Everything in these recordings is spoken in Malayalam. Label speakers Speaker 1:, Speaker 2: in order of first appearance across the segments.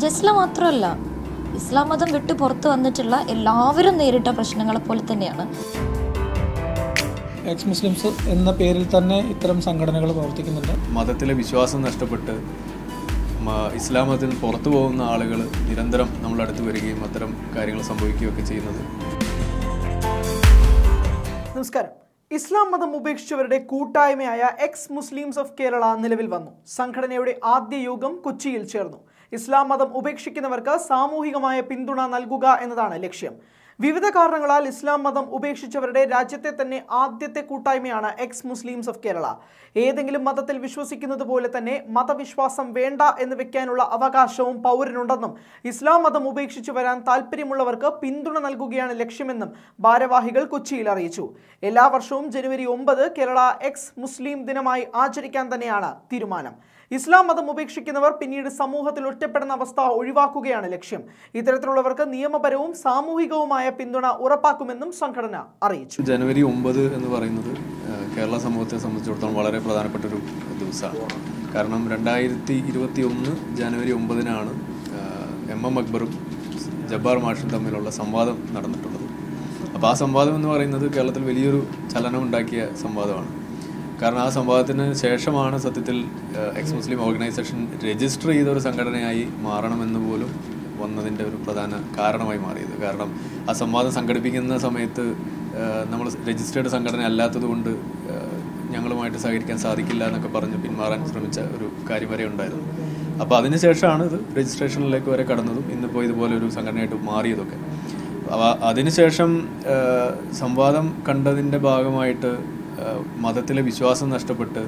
Speaker 1: ജസ്ല മാത്രമല്ല ഇസ്ലാം മതം വിട്ട് പുറത്ത് വന്നിട്ടുള്ള എല്ലാവരും നേരിട്ട പ്രശ്നങ്ങളെ പോലെ തന്നെയാണ്
Speaker 2: എക്സ് മുസ്ലിംസ് എന്ന പേരിൽ തന്നെ ഇത്തരം സംഘടനകൾ പ്രവർത്തിക്കുന്നുണ്ട്
Speaker 3: മതത്തിലെ വിശ്വാസം നഷ്ടപ്പെട്ട് മ- ഇസ്ലാം മതത്തിൽ നിന്ന് പുറത്തു പോകുന്ന ആളുകൾ നിരന്തരം നമ്മുടെ അടുത്ത് വരികയും അത്തരം കാര്യങ്ങൾ സംഭവിക്കുകയൊക്കെ ചെയ്യുന്നത്
Speaker 4: നമസ്കാരം ഇസ്ലാം മതം ഉപേക്ഷിച്ചവരുടെ കൂട്ടായ്മയായ എക്സ് മുസ്ലിംസ് ഓഫ് കേരള നിലവിൽ വന്നു സംഘടനയുടെ ആദ്യ യോഗം കൊച്ചിയിൽ ചേർന്നു ഇസ്ലാം മതം ഉപേക്ഷിക്കുന്നവർക്ക് സാമൂഹികമായ പിന്തുണ നൽകുക എന്നതാണ് ലക്ഷ്യം വിവിധ കാരണങ്ങളാൽ ഇസ്ലാം മതം ഉപേക്ഷിച്ചവരുടെ രാജ്യത്തെ തന്നെ ആദ്യത്തെ കൂട്ടായ്മയാണ് എക്സ് മുസ്ലിംസ് ഓഫ് കേരള ഏതെങ്കിലും മതത്തിൽ വിശ്വസിക്കുന്നത് പോലെ തന്നെ മതവിശ്വാസം വേണ്ട എന്ന് വെക്കാനുള്ള അവകാശവും പൗരനുണ്ടെന്നും ഇസ്ലാം മതം ഉപേക്ഷിച്ചു വരാൻ താല്പര്യമുള്ളവർക്ക് പിന്തുണ നൽകുകയാണ് ലക്ഷ്യമെന്നും ഭാരവാഹികൾ കൊച്ചിയിൽ അറിയിച്ചു എല്ലാ വർഷവും ജനുവരി ഒമ്പത് കേരള എക്സ് മുസ്ലിം ദിനമായി ആചരിക്കാൻ തന്നെയാണ് തീരുമാനം ഇസ്ലാം മതം ഉപേക്ഷിക്കുന്നവർ പിന്നീട് സമൂഹത്തിൽ ഒറ്റപ്പെടുന്ന അവസ്ഥ ഒഴിവാക്കുകയാണ് ലക്ഷ്യം ഇത്തരത്തിലുള്ളവർക്ക് നിയമപരവും സാമൂഹികവുമായ പിന്തുണ ഉറപ്പാക്കുമെന്നും സംഘടന അറിയിച്ചു
Speaker 3: ജനുവരി ഒമ്പത് എന്ന് പറയുന്നത് ആ, കേരള സമൂഹത്തെ സംബന്ധിച്ചിടത്തോളം വളരെ പ്രധാനപ്പെട്ട ഒരു ദിവസമാണ് കാരണം രണ്ടായിരത്തി ഇരുപത്തി ഒന്ന് ജനുവരി ഒമ്പതിനാണ് ആ, എം എം അക്ബറും ജബ്ബാർ മാഷും തമ്മിലുള്ള സംവാദം നടന്നിട്ടുള്ളത് അപ്പോൾ ആ സംവാദം എന്ന് പറയുന്നത് കേരളത്തിൽ വലിയൊരു ചലനം ഉണ്ടാക്കിയ സംവാദമാണ് കാരണം ആ സംവാദത്തിന് ശേഷമാണ് സത്യത്തിൽ എക്സ് മുസ്ലിം ഓർഗനൈസേഷൻ രജിസ്റ്റർ ചെയ്ത ഒരു സംഘടനയായി മാറണമെന്ന് പോലും വന്നതിൻ്റെ ഒരു പ്രധാന കാരണമായി മാറിയത് കാരണം ആ സംവാദം സംഘടിപ്പിക്കുന്ന സമയത്ത് നമ്മൾ രജിസ്റ്റേർഡ് സംഘടന അല്ലാത്തത് കൊണ്ട് ഞങ്ങളുമായിട്ട് സഹകരിക്കാൻ സാധിക്കില്ല എന്നൊക്കെ പറഞ്ഞ് പിന്മാറാൻ ശ്രമിച്ച ഒരു കാര്യം വരെ ഉണ്ടായിരുന്നു അപ്പോൾ അതിനുശേഷമാണ് ഇത് രജിസ്ട്രേഷനിലേക്ക് വരെ കടന്നതും ഇന്നിപ്പോൾ ഇതുപോലെ ഒരു സംഘടനയായിട്ട് മാറിയതൊക്കെ അവ അതിനുശേഷം ആ, സംവാദം കണ്ടതിൻ്റെ ഭാഗമായിട്ട് ആ, മതത്തിലെ വിശ്വാസം നഷ്ടപ്പെട്ട്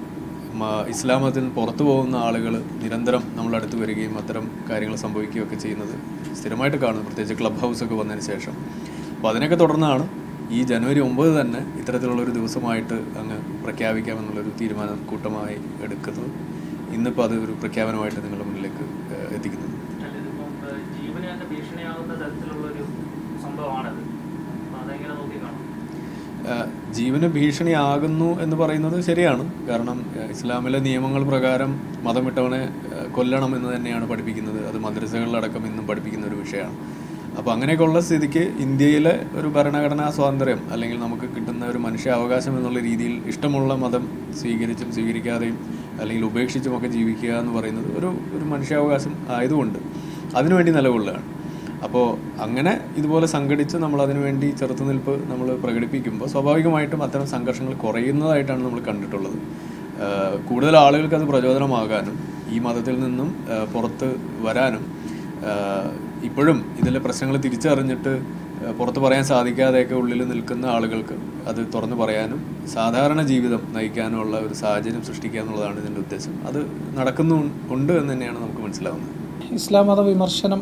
Speaker 3: മ- ഇസ്ലാം മതത്തിൽ നിന്ന് പുറത്തു പോകുന്ന ആളുകൾ നിരന്തരം നമ്മുടെ അടുത്ത് വരികയും അത്തരം കാര്യങ്ങൾ സംഭവിക്കുകയൊക്കെ ചെയ്യുന്നത് സ്ഥിരമായിട്ട് കാണുന്നു പ്രത്യേകിച്ച് ക്ലബ് ഹൗസ് ഒക്കെ വന്നതിന് ശേഷം അപ്പോൾ അതിനൊക്കെ തുടർന്നാണ് ഈ ജനുവരി ഒമ്പത് തന്നെ ഇത്തരത്തിലുള്ളൊരു ദിവസമായിട്ട് അങ്ങ് പ്രഖ്യാപിക്കാമെന്നുള്ളൊരു തീരുമാനം കൂട്ടമായി എടുക്കുന്നത് ഇന്നിപ്പോൾ അത് ഒരു പ്രഖ്യാപനമായിട്ട് നിങ്ങളുടെ മുന്നിലേക്ക് ആ, എത്തിക്കുന്നത്
Speaker 5: ഇതിപ്പം ഏഹ്, ജീവന് തന്നെ ഭീഷണിയാകുന്ന തരത്തിലുള്ളൊരു സംഭവമാണത് അപ്പം അതെങ്ങനെ നോക്കി കാണും
Speaker 3: ആഹ് ജീവന് ഭീഷണിയാകുന്നു എന്ന് പറയുന്നത് ശരിയാണ് കാരണം ആഹ് ഇസ്ലാമിലെ നിയമങ്ങൾ പ്രകാരം മതം വിട്ടവനെ ആഹ് കൊല്ലണം എന്ന് തന്നെയാണ് പഠിപ്പിക്കുന്നത് അത് മദ്രസകളിലടക്കം ഇന്നും പഠിപ്പിക്കുന്ന ഒരു വിഷയമാണ് അപ്പോൾ അങ്ങനെയൊക്കെയുള്ള സ്ഥിതിക്ക് ഇന്ത്യയിലെ ഒരു ഭരണഘടനാ സ്വാതന്ത്ര്യം അല്ലെങ്കിൽ നമുക്ക് കിട്ടുന്ന ഒരു മനുഷ്യാവകാശം എന്നുള്ള രീതിയിൽ ഇഷ്ടമുള്ള മതം സ്വീകരിച്ചും സ്വീകരിക്കാതെയും അല്ലെങ്കിൽ ഉപേക്ഷിച്ചുമൊക്കെ ജീവിക്കുക എന്ന് പറയുന്നത് ഒരു ഒരു മനുഷ്യാവകാശം ആയതുകൊണ്ട് അതിനുവേണ്ടി നിലകൊള്ളുകയാണ് അപ്പോൾ അങ്ങനെ ഇതുപോലെ സംഘടിച്ച് നമ്മൾ അതിനുവേണ്ടി ചെറുത്തുനിൽപ്പ് നമ്മൾ പ്രകടിപ്പിക്കുമ്പോൾ സ്വാഭാവികമായിട്ടും അത്തരം സംഘർഷങ്ങൾ കുറയുന്നതായിട്ടാണ് നമ്മൾ കണ്ടിട്ടുള്ളത് ആഹ് കൂടുതൽ ആളുകൾക്ക് അത് പ്രചോദനമാകാനും ഈ മതത്തിൽ നിന്നും ആഹ് പുറത്ത് വരാനും ആഹ് ഇപ്പോഴും ഇതിലെ പ്രശ്നങ്ങൾ തിരിച്ചറിഞ്ഞിട്ട് ആഹ് പുറത്ത് പറയാൻ സാധിക്കാതെയൊക്കെ ഉള്ളിൽ നിൽക്കുന്ന ആളുകൾക്ക് അത് തുറന്നു പറയാനും സാധാരണ ജീവിതം നയിക്കാനുമുള്ള ഒരു സാഹചര്യം സൃഷ്ടിക്കുക എന്നുള്ളതാണ് ഇതിൻ്റെ ഉദ്ദേശം അത് നടക്കുന്നു ഉണ്ട് എന്ന് തന്നെയാണ് നമുക്ക് മനസ്സിലാവുന്നത്
Speaker 2: ഇസ്ലാം മത വിമർശനം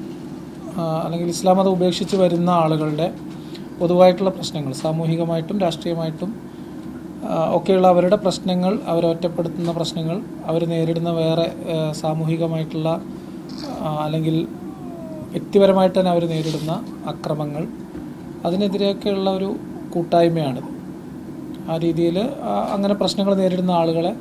Speaker 2: ആ, അല്ലെങ്കിൽ ഇസ്ലാം മതം ഉപേക്ഷിച്ച് വരുന്ന ആളുകളുടെ പൊതുവായിട്ടുള്ള പ്രശ്നങ്ങൾ സാമൂഹികമായിട്ടും രാഷ്ട്രീയമായിട്ടും ആ, ഒക്കെയുള്ള അവരുടെ പ്രശ്നങ്ങൾ അവരെ ഒറ്റപ്പെടുത്തുന്ന പ്രശ്നങ്ങൾ അവർ നേരിടുന്ന വേറെ ആ, സാമൂഹികമായിട്ടുള്ള ആ, അല്ലെങ്കിൽ വ്യക്തിപരമായിട്ട് തന്നെ അവർ നേരിടുന്ന അക്രമങ്ങൾ അതിനെതിരെയൊക്കെയുള്ള ഒരു കൂട്ടായ്മയാണിത് ആ രീതിയിൽ അങ്ങനെ പ്രശ്നങ്ങൾ നേരിടുന്ന ആളുകളെ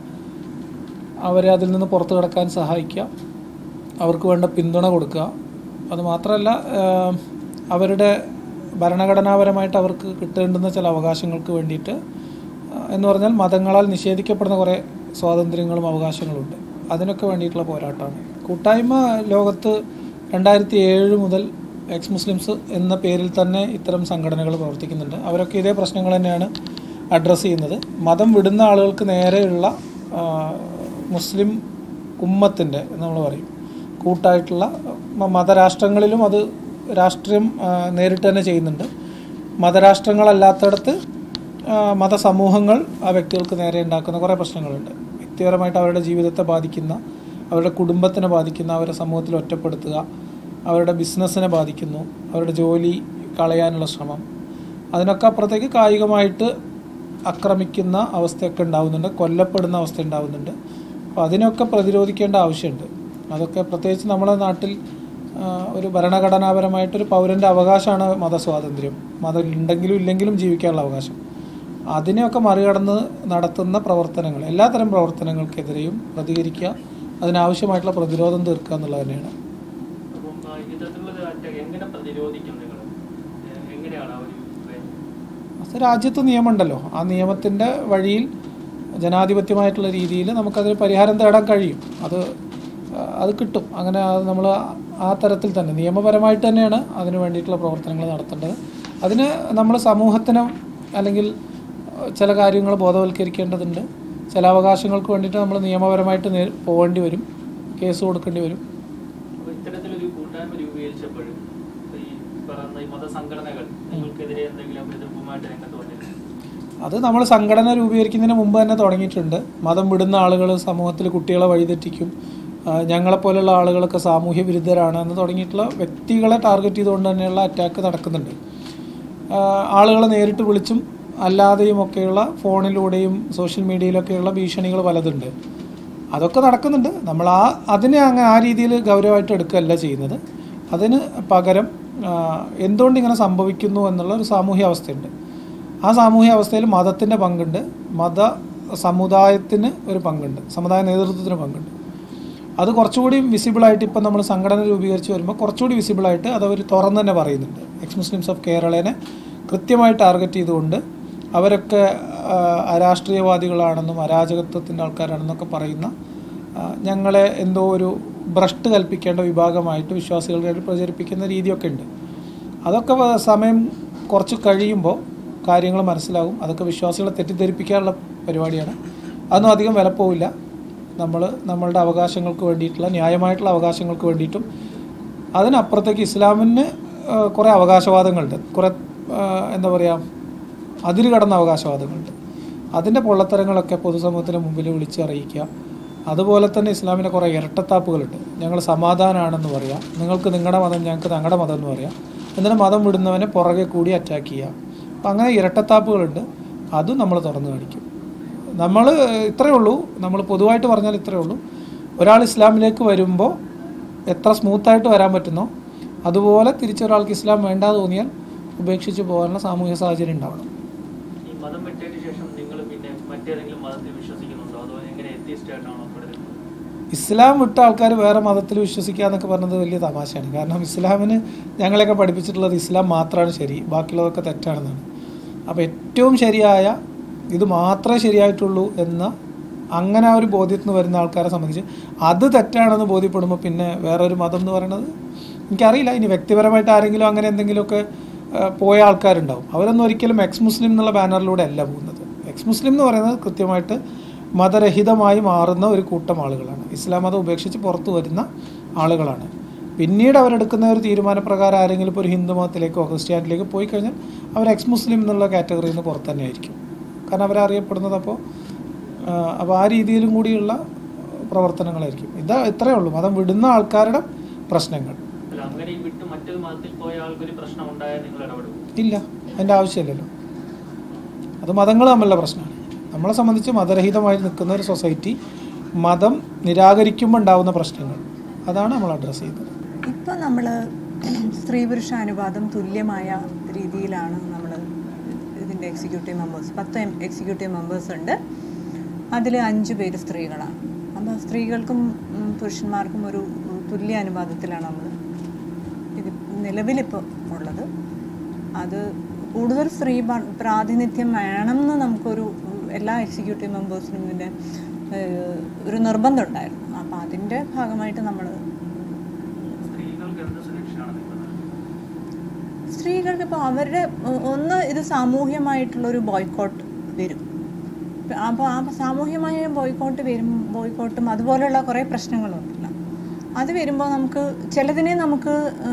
Speaker 2: അവരെ അതിൽ നിന്ന് പുറത്തു കടക്കാൻ സഹായിക്കുക അവർക്ക് വേണ്ട പിന്തുണ കൊടുക്കുക അത് മാത്രമല്ല ആഹ്, അവരുടെ ഭരണഘടനാപരമായിട്ട് അവർക്ക് കിട്ടേണ്ടുന്ന ചില അവകാശങ്ങൾക്ക് വേണ്ടിയിട്ട് ആഹ്, എന്ന് പറഞ്ഞാൽ മതങ്ങളാൽ നിഷേധിക്കപ്പെടുന്ന കുറേ സ്വാതന്ത്ര്യങ്ങളും അവകാശങ്ങളുണ്ട് അതിനൊക്കെ വേണ്ടിയിട്ടുള്ള പോരാട്ടമാണ് കൂട്ടായ്മ ലോകത്ത് രണ്ടായിരത്തി ഏഴ് മുതൽ എക്സ് മുസ്ലിംസ് എന്ന പേരിൽ തന്നെ ഇത്തരം സംഘടനകൾ പ്രവർത്തിക്കുന്നുണ്ട് അവരൊക്കെ ഇതേ പ്രശ്നങ്ങൾ തന്നെയാണ് അഡ്രസ്സ് ചെയ്യുന്നത് മതം വിടുന്ന ആളുകൾക്ക് നേരെയുള്ള ആഹ്, മുസ്ലിം ഉമ്മത്തിൻ്റെ നമ്മൾ പറയും കൂട്ടായിട്ടുള്ള മ- മതരാഷ്ട്രങ്ങളിലും അത് രാഷ്ട്രീയം ആ, നേരിട്ട് തന്നെ ചെയ്യുന്നുണ്ട് മതരാഷ്ട്രങ്ങളല്ലാത്തടത്ത് ആ, മതസമൂഹങ്ങൾ ആ വ്യക്തികൾക്ക് നേരെ ഉണ്ടാക്കുന്ന കുറേ പ്രശ്നങ്ങളുണ്ട് വ്യക്തിപരമായിട്ട് അവരുടെ ജീവിതത്തെ ബാധിക്കുന്ന അവരുടെ കുടുംബത്തിനെ ബാധിക്കുന്ന അവരെ സമൂഹത്തിൽ ഒറ്റപ്പെടുത്തുക അവരുടെ ബിസിനസ്സിനെ ബാധിക്കുന്നു അവരുടെ ജോലി കളയാനുള്ള ശ്രമം അതിനൊക്കെ അപ്പുറത്തേക്ക് കായികമായിട്ട് ആക്രമിക്കുന്ന അവസ്ഥയൊക്കെ ഉണ്ടാവുന്നുണ്ട് കൊല്ലപ്പെടുന്ന അവസ്ഥ ഉണ്ടാവുന്നുണ്ട് അപ്പോൾ അതിനൊക്കെ പ്രതിരോധിക്കേണ്ട ആവശ്യമുണ്ട് അതൊക്കെ പ്രത്യേകിച്ച് നമ്മുടെ നാട്ടിൽ ആ, ഒരു ഭരണഘടനാപരമായിട്ടൊരു പൗരൻ്റെ അവകാശമാണ് മതസ്വാതന്ത്ര്യം മതം ഉണ്ടെങ്കിലും ഇല്ലെങ്കിലും ജീവിക്കാനുള്ള അവകാശം അതിനെയൊക്കെ മറികടന്ന് നടത്തുന്ന പ്രവർത്തനങ്ങൾ എല്ലാത്തരം പ്രവർത്തനങ്ങൾക്കെതിരെയും പ്രതികരിക്കുക അതിനാവശ്യമായിട്ടുള്ള പ്രതിരോധം തീർക്കുക എന്നുള്ളത് തന്നെയാണ്
Speaker 5: എങ്ങനെ പ്രതിരോധിക്കും നിങ്ങൾ എങ്ങനെയാണ് ആ ഒരു
Speaker 2: അത് രാജ്യത്ത് നിയമമുണ്ടല്ലോ ആ നിയമത്തിൻ്റെ വഴിയിൽ ജനാധിപത്യമായിട്ടുള്ള രീതിയിൽ നമുക്കതിന് പരിഹാരം തേടാൻ കഴിയും അത് ആ, അത് കിട്ടും അങ്ങനെ അത് നമ്മൾ ആ തരത്തിൽ തന്നെ നിയമപരമായിട്ട് തന്നെയാണ് അതിന് വേണ്ടിയിട്ടുള്ള പ്രവർത്തനങ്ങൾ നടത്തേണ്ടത് അതിന് നമ്മൾ സമൂഹത്തിനും അല്ലെങ്കിൽ ചില കാര്യങ്ങൾ ബോധവൽക്കരിക്കേണ്ടതുണ്ട് ചില അവകാശങ്ങൾക്ക് വേണ്ടിയിട്ട് നമ്മൾ നിയമപരമായിട്ട് നേ പോകേണ്ടി വരും കേസ് കൊടുക്കേണ്ടി വരും
Speaker 5: അപ്പോൾ ഇത്തരത്തിലൊരു കൂട്ടായ്മ രൂപീകരിച്ചപ്പോഴും ഈ പറയുന്ന ഈ മതസംഘടനകൾ നിങ്ങൾക്കെതിരെ എന്തെങ്കിലും എതിർപ്പുമായിട്ട് രംഗത്ത് വന്നിരുന്നു
Speaker 2: അത് നമ്മൾ സംഘടന രൂപീകരിക്കുന്നതിന് മുമ്പ് തന്നെ തുടങ്ങിയിട്ടുണ്ട് മതം വിടുന്ന ആളുകൾ സമൂഹത്തിൽ കുട്ടികളെ വഴിതെറ്റിക്കും ആ, ഞങ്ങളെപ്പോലുള്ള ആളുകളൊക്കെ സാമൂഹ്യ വിരുദ്ധരാണ് എന്ന് തുടങ്ങിയിട്ടുള്ള വ്യക്തികളെ ടാർഗറ്റ് ചെയ്തുകൊണ്ട് തന്നെയുള്ള അറ്റാക്ക് നടക്കുന്നുണ്ട് ആ, ആളുകളെ നേരിട്ട് വിളിച്ചും അല്ലാതെയും ഒക്കെയുള്ള ഫോണിലൂടെയും സോഷ്യൽ മീഡിയയിലൊക്കെയുള്ള ഭീഷണികൾ പലതുണ്ട് അതൊക്കെ നടക്കുന്നുണ്ട് നമ്മൾ ആ അതിനെ അങ്ങ് ആ രീതിയിൽ ഗൗരവമായിട്ട് എടുക്കുകയല്ല ചെയ്യുന്നത് അതിന് പകരം ആ, എന്തുകൊണ്ട് ഇങ്ങനെ സംഭവിക്കുന്നു എന്നുള്ള ഒരു സാമൂഹ്യ അവസ്ഥയുണ്ട് ആ സാമൂഹ്യ അവസ്ഥയിൽ മതത്തിൻ്റെ പങ്കുണ്ട് മത സമുദായത്തിന് ഒരു പങ്കുണ്ട് സമുദായ നേതൃത്വത്തിന് പങ്കുണ്ട് അത് കുറച്ചുകൂടി വിസിബിളായിട്ട് ഇപ്പം നമ്മൾ സംഘടന രൂപീകരിച്ച് വരുമ്പോൾ കുറച്ചുകൂടി വിസിബിളായിട്ട് അത് അവർ തുറന്ന് തന്നെ പറയുന്നുണ്ട് എക്സ് മുസ്ലിംസ് ഓഫ് കേരളനെ കൃത്യമായി ടാർഗറ്റ് ചെയ്തുകൊണ്ട് അവരൊക്കെ ആ, അരാഷ്ട്രീയവാദികളാണെന്നും അരാജകത്വത്തിൻ്റെ ആൾക്കാരാണെന്നൊക്കെ പറയുന്ന ആ, ഞങ്ങളെ എന്തോ ഒരു ഭ്രഷ്ട് കൽപ്പിക്കേണ്ട വിഭാഗമായിട്ട് വിശ്വാസികളുടെ ഇടയിൽ പ്രചരിപ്പിക്കുന്ന രീതിയൊക്കെ ഉണ്ട് അതൊക്കെ വ- സമയം കുറച്ച് കഴിയുമ്പോൾ കാര്യങ്ങൾ മനസ്സിലാവും അതൊക്കെ വിശ്വാസികളെ തെറ്റിദ്ധരിപ്പിക്കാനുള്ള പരിപാടിയാണ് അതൊന്നും അധികം വിലപ്പോവില്ല നമ്മൾ നമ്മളുടെ അവകാശങ്ങൾക്ക് വേണ്ടിയിട്ടുള്ള ന്യായമായിട്ടുള്ള അവകാശങ്ങൾക്ക് വേണ്ടിയിട്ടും അതിനപ്പുറത്തേക്ക് ഇസ്ലാമിന് ആ, കുറേ അവകാശവാദങ്ങളുണ്ട് കുറേ ആ, എന്താ പറയുക അതിര് കടന്ന അവകാശവാദങ്ങളുണ്ട് അതിൻ്റെ പൊള്ളത്തരങ്ങളൊക്കെ പൊതുസമൂഹത്തിന് മുമ്പിൽ വിളിച്ചറിയിക്കുക അതുപോലെ തന്നെ ഇസ്ലാമിൻ്റെ കുറേ ഇരട്ടത്താപ്പുകളുണ്ട് ഞങ്ങൾ സമാധാനമാണെന്ന് പറയാം നിങ്ങൾക്ക് നിങ്ങളുടെ മതം ഞങ്ങൾക്ക് ഞങ്ങളുടെ മതം എന്ന് പറയാം എന്നിട്ട് മതം വിടുന്നവനെ പുറകെ കൂടി അറ്റാക്ക് ചെയ്യുക അപ്പം അങ്ങനെ ഇരട്ടത്താപ്പുകളുണ്ട് അതും നമ്മൾ തുറന്നു കാണിക്കും നമ്മൾ ഇത്രയേ ഉള്ളൂ നമ്മൾ പൊതുവായിട്ട് പറഞ്ഞാൽ ഇത്രയേ ഉള്ളൂ ഒരാൾ ഇസ്ലാമിലേക്ക് വരുമ്പോൾ എത്ര സ്മൂത്തായിട്ട് വരാൻ പറ്റുന്നോ അതുപോലെ തിരിച്ചൊരാൾക്ക് ഇസ്ലാം വേണ്ട തോന്നിയാൽ ഉപേക്ഷിച്ച് പോകാനുള്ള സാമൂഹിക സാഹചര്യം ഉണ്ടാവണം
Speaker 5: ഈ മതം വിട്ടതിന് ശേഷം നിങ്ങൾ പിന്നെ മറ്റേതെങ്കിലും മതത്തിൽ വിശ്വസിക്കുന്നുണ്ടോ അതോ എങ്ങനെ എത്തിസ്റ്റ് ആയിട്ടാണോ ഇവിടെ നിൽക്കുന്നത്
Speaker 2: ഇസ്ലാം വിട്ട ആൾക്കാർ വേറെ മതത്തിൽ വിശ്വസിക്കുക എന്നൊക്കെ പറഞ്ഞത് വലിയ തമാശയാണ് കാരണം ഇസ്ലാമിന് ഞങ്ങളെയൊക്കെ പഠിപ്പിച്ചിട്ടുള്ളത് ഇസ്ലാം മാത്രമാണ് ശരി ബാക്കിയുള്ളതൊക്കെ തെറ്റാണെന്നാണ് അപ്പോൾ ഏറ്റവും ശരിയായ ഇത് മാത്രമേ ശരിയായിട്ടുള്ളൂ എന്ന അങ്ങനെ ആ ഒരു ബോധ്യത്തിൽ നിന്ന് വരുന്ന ആൾക്കാരെ സംബന്ധിച്ച് അത് തെറ്റാണെന്ന് ബോധ്യപ്പെടുമ്പോൾ പിന്നെ വേറൊരു മതം എന്ന് പറയുന്നത് എനിക്കറിയില്ല ഇനി വ്യക്തിപരമായിട്ട് ആരെങ്കിലും അങ്ങനെ എന്തെങ്കിലുമൊക്കെ ആ, പോയ ആൾക്കാരുണ്ടാവും അവരൊന്നും ഒരിക്കലും എക്സ് മുസ്ലിം എന്നുള്ള ബാനറിലൂടെ അല്ല പോകുന്നത് എക്സ് മുസ്ലിം എന്ന് പറയുന്നത് കൃത്യമായിട്ട് മതരഹിതമായി മാറുന്ന ഒരു കൂട്ടം ആളുകളാണ് ഇസ്ലാം മതം ഉപേക്ഷിച്ച് പുറത്തു വരുന്ന ആളുകളാണ് പിന്നീട് അവരെടുക്കുന്ന ഒരു തീരുമാനപ്രകാരം ആരെങ്കിലും ഇപ്പോൾ ഒരു ഹിന്ദു മതത്തിലേക്കോ ക്രിസ്ത്യാനിലേക്കോ പോയി കഴിഞ്ഞാൽ അവർ എക്സ് മുസ്ലിം എന്നുള്ള കാറ്റഗറിയിൽ നിന്ന് പുറത്ത് തന്നെ ആയിരിക്കും കാരണം അവരറിയപ്പെടുന്നത് അപ്പോൾ അപ്പോൾ ആ രീതിയിലും കൂടിയുള്ള പ്രവർത്തനങ്ങളായിരിക്കും ഇതാ ഇത്രയേ ഉള്ളൂ മതം വിടുന്ന ആൾക്കാരുടെ പ്രശ്നങ്ങൾ
Speaker 5: അല്ല അങ്ങനെ ഈ വിട്ട് മറ്റൊരു മതത്തിൽ പോയ ആൾക്കൊരു പ്രശ്നം ഉണ്ടായാൽ നിങ്ങൾ ഇടപെടും
Speaker 2: ഇല്ല അതിൻ്റെ ആവശ്യമില്ലല്ലോ അത് മതങ്ങൾ തമ്മിലുള്ള പ്രശ്നമാണ് നമ്മളെ സംബന്ധിച്ച് മതരഹിതമായി നിൽക്കുന്ന ഒരു സൊസൈറ്റി മതം നിരാകരിക്കുമ്പോൾ ഉണ്ടാകുന്ന പ്രശ്നങ്ങൾ അതാണ് നമ്മൾ അഡ്രസ്സ് ചെയ്യുന്നത്
Speaker 6: ഇപ്പോൾ നമ്മൾ സ്ത്രീ പുരുഷ അനുപാതം തുല്യമായ രീതിയിലാണ് നമ്മൾ ഇതിൻ്റെ എക്സിക്യൂട്ടീവ് മെമ്പേഴ്സ് പത്ത് എക്സിക്യൂട്ടീവ് മെമ്പേഴ്സ് ഉണ്ട് അതിൽ അഞ്ച് പേര് സ്ത്രീകളാണ് അപ്പോൾ സ്ത്രീകൾക്കും ഉം, പുരുഷന്മാർക്കും ഒരു തുല്യ അനുപാതത്തിലാണ് നമ്മൾ ഇത് നിലവിലിപ്പോൾ ഉള്ളത് അത് കൂടുതൽ സ്ത്രീ പ- പ്രാതിനിധ്യം വേണമെന്ന് നമുക്കൊരു എല്ലാ എക്സിക്യൂട്ടീവ് മെമ്പേഴ്സിനും ഇതിൻ്റെ ഏഹ്, ഒരു നിർബന്ധം ഉണ്ടായിരുന്നു അപ്പോൾ അതിൻ്റെ ഭാഗമായിട്ട് നമ്മൾ
Speaker 5: സ്ത്രീകൾക്ക് എന്ത് സുരക്ഷയാണ് നിൽക്കുന്നത്
Speaker 6: സ്ത്രീകൾക്ക് ഇപ്പോൾ അവരുടെ ഒ- ഒന്ന് ഇത് സാമൂഹ്യമായിട്ടുള്ളൊരു ബോയ്ക്കോട്ട് വരും അപ്പോൾ ആ സാമൂഹ്യമായ ബോയ്ക്കോട്ട് വരും ബോയ്ക്കോട്ടും അതുപോലെയുള്ള കുറേ പ്രശ്നങ്ങളുണ്ടല്ലോ അത് വരുമ്പോൾ നമുക്ക് ചിലതിനെ നമുക്ക്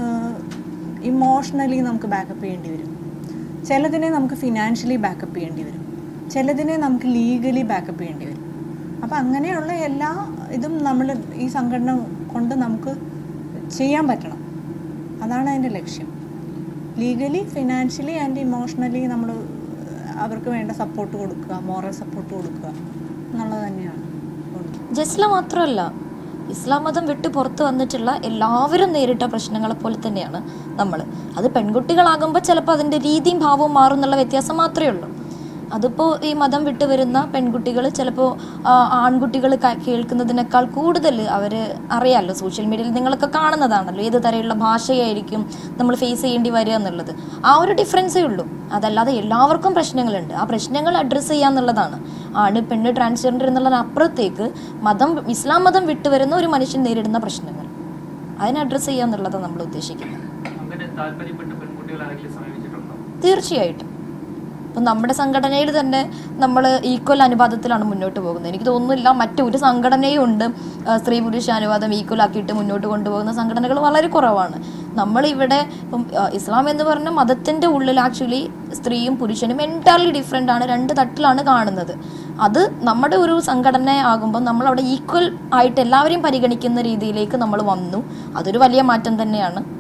Speaker 6: ഇമോഷണലി നമുക്ക് ബാക്കപ്പ് ചെയ്യേണ്ടി വരും ചിലതിനെ നമുക്ക് ഫിനാൻഷ്യലി ബാക്കപ്പ് ചെയ്യേണ്ടി വരും ചിലതിനെ നമുക്ക് ലീഗലി ബാക്കപ്പ് ചെയ്യേണ്ടി വരും അപ്പോൾ അങ്ങനെയുള്ള എല്ലാ ഇതും നമ്മൾ ഈ സംഘടന കൊണ്ട് നമുക്ക് ചെയ്യാൻ പറ്റണം അതാണ് അതിൻ്റെ ലക്ഷ്യം ലീഗലി ഫിനാൻഷ്യലി ആൻഡ് ഇമോഷണലി നമ്മൾ അവർക്ക് വേണ്ട സപ്പോർട്ട് കൊടുക്കുക മോറൽ സപ്പോർട്ട് കൊടുക്കുക എന്നുള്ളത് തന്നെയാണ് ഉള്ളത്.
Speaker 1: ജസ്ല മാത്രമല്ല ഇസ്ലാം മതം വിട്ട് പുറത്ത് വന്നിട്ടുള്ള എല്ലാവരും നേരിട്ട പ്രശ്നങ്ങളെ പോലെ തന്നെയാണ് നമ്മൾ അത് പെൺകുട്ടികളാകുമ്പോൾ ചിലപ്പോൾ അതിൻ്റെ രീതിയും ഭാവവും മാറും എന്നുള്ള വ്യത്യാസം മാത്രമേ ഉള്ളൂ അതിപ്പോൾ ഈ മതം വിട്ട് വരുന്ന പെൺകുട്ടികൾ ചിലപ്പോൾ ആൺകുട്ടികൾ കേൾക്കുന്നതിനേക്കാൾ കൂടുതൽ അവർ അറിയാമല്ലോ സോഷ്യൽ മീഡിയയിൽ നിങ്ങളൊക്കെ കാണുന്നതാണല്ലോ ഏത് തരത്തിലുള്ള ഭാഷയായിരിക്കും നമ്മൾ ഫേസ് ചെയ്യേണ്ടി വരിക എന്നുള്ളത് ആ ഒരു ഡിഫറൻസേ ഉള്ളൂ അതല്ലാതെ എല്ലാവർക്കും പ്രശ്നങ്ങളുണ്ട് ആ പ്രശ്നങ്ങൾ അഡ്രസ്സ് ചെയ്യുക എന്നുള്ളതാണ് ആണ് പെണ്ണ് ട്രാൻസ്ജെൻഡർ എന്നുള്ളതിനപ്പുറത്തേക്ക് മതം ഇസ്ലാം മതം വിട്ട് വരുന്ന ഒരു മനുഷ്യൻ നേരിടുന്ന പ്രശ്നങ്ങൾ അതിനെ അഡ്രസ്സ് ചെയ്യുക എന്നുള്ളതാണ് നമ്മൾ ഉദ്ദേശിക്കുന്നത്
Speaker 5: അങ്ങനെ താല്പര്യപ്പെട്ട പെൺകുട്ടികൾ ആരെങ്കിലും സമീപിച്ചിട്ടുണ്ടോ
Speaker 1: തീർച്ചയായിട്ടും ഇപ്പം നമ്മുടെ സംഘടനയിൽ തന്നെ നമ്മൾ ഈക്വൽ അനുപാതത്തിലാണ് മുന്നോട്ട് പോകുന്നത് എനിക്ക് തോന്നുന്നില്ല മറ്റൊരു സംഘടനയും ഉണ്ട് ആ, സ്ത്രീ പുരുഷ അനുപാതം ഈക്വൽ ആക്കിയിട്ട് മുന്നോട്ട് കൊണ്ടുപോകുന്ന സംഘടനകൾ വളരെ കുറവാണ് നമ്മളിവിടെ ഇപ്പം ആ, ഇസ്ലാം എന്ന് പറഞ്ഞ മതത്തിൻ്റെ ഉള്ളിൽ ആക്ച്വലി സ്ത്രീയും പുരുഷനും എൻറ്റയർലി ഡിഫറെൻ്റ് ആണ് രണ്ട് തട്ടിലാണ് കാണുന്നത് അത് നമ്മുടെ ഒരു സംഘടന ആകുമ്പോൾ നമ്മളവിടെ ഈക്വൽ ആയിട്ട് എല്ലാവരെയും പരിഗണിക്കുന്ന രീതിയിലേക്ക് നമ്മൾ വന്നു അതൊരു വലിയ മാറ്റം തന്നെയാണ്